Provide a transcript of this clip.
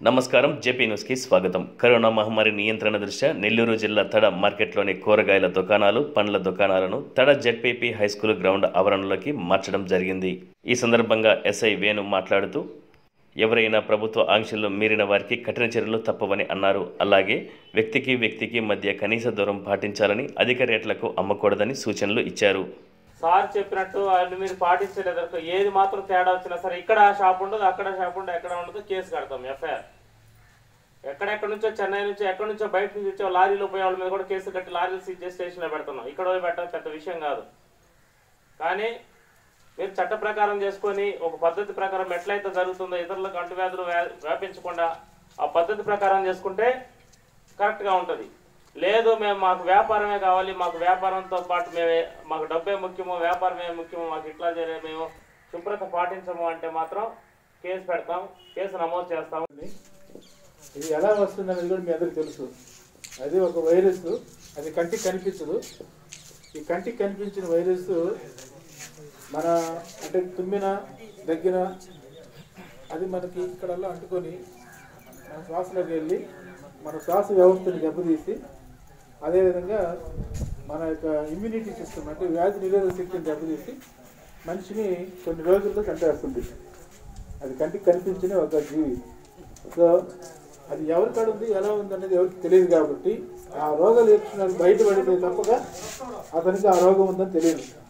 నమస్కారం జేపీ న్యూస్కి స్వాగతం కరోనా మహమ్మారి నియంత్రణ దృష్ట్యా నెల్లూరు జిల్లా తడ మార్కెట్లోని కూరగాయల దుకాణాలు పండ్ల దుకాణాలను తడ జెడ్పీపీ హైస్కూల్ గ్రౌండ్ ఆవరణలోకి మార్చడం జరిగింది ఈ సందర్భంగా ఎస్ఐ వేణు మాట్లాడుతూ ఎవరైనా ప్రభుత్వ ఆంక్షలు మీరిన వారికి కఠిన చర్యలు తప్పవని అన్నారు అలాగే వ్యక్తికి వ్యక్తికి మధ్య కనీస దూరం పాటించాలని అధిక రేట్లకు అమ్మకూడదని సూచనలు ఇచ్చారు సార్ చెప్పినట్టు అన్ని మీరు పాటించలేదు ఏది మాత్రం తేడా వచ్చినా సరే ఇక్కడ షాప్ ఉండదు అక్కడ షాప్ ఉండదు ఎక్కడ ఉండదు కేసు కడతాం ఎఫ్ఐఆర్ ఎక్కడెక్కడ నుంచో చెన్నై నుంచో ఎక్కడి నుంచో బయట నుంచి వచ్చే లారీలో పోయే వాళ్ళ మీద కూడా కేసు కట్టి లారీలు సీజ్ చేసి స్టేషన్లో పెడుతున్నాం ఇక్కడ పోయి పెట్టడం పెద్ద విషయం కాదు కానీ మీరు చట్ట ప్రకారం చేసుకొని ఒక పద్ధతి ప్రకారం ఎట్లయితే జరుగుతుందో ఇతరులకు అంటువ్యాధులు వ్యా- వ్యాపించకుండా ఆ పద్ధతి ప్రకారం చేసుకుంటే కరెక్ట్గా ఉంటుంది లేదు మేము మాకు వ్యాపారమే కావాలి మాకు వ్యాపారంతో పాటు మేమే మాకు డబ్బే ముఖ్యమో వ్యాపారమే ముఖ్యమో మాకు ఇట్లా జరిగే మేము శుభ్రత పాటించము అంటే మాత్రం కేసు పెడతాం కేసు నమోదు చేస్తాం ఇది ఎలా వస్తుందనేది కూడా మీ అందరికి తెలుసు అది ఒక వైరస్ అది కంటికి కనిపించదు ఈ కంటికి కనిపించిన వైరస్ మన అంటే తుమ్మిన దగ్గర అది మనకి ఇక్కడల్లా అంటుకొని మన శ్వాసలోకి వెళ్ళి మన శ్వాస వ్యవస్థని దెబ్బతీసి అదేవిధంగా మన యొక్క ఇమ్యూనిటీ సిస్టమ్ అంటే వ్యాధి నిరోధక శక్తిని దెబ్బతీసి మనిషిని కొన్ని రోజుల్లో చంపేస్తుంది అది కంటికి కనిపించిన ఒక జీవి సో అది ఎవరి కాడ ఉంది ఎలా ఉంది అనేది ఎవరికి తెలియదు కాబట్టి ఆ రోగ లక్షణాలు బయటపడితే తప్పగా అతనికి ఆ రోగం ఉందని తెలియదు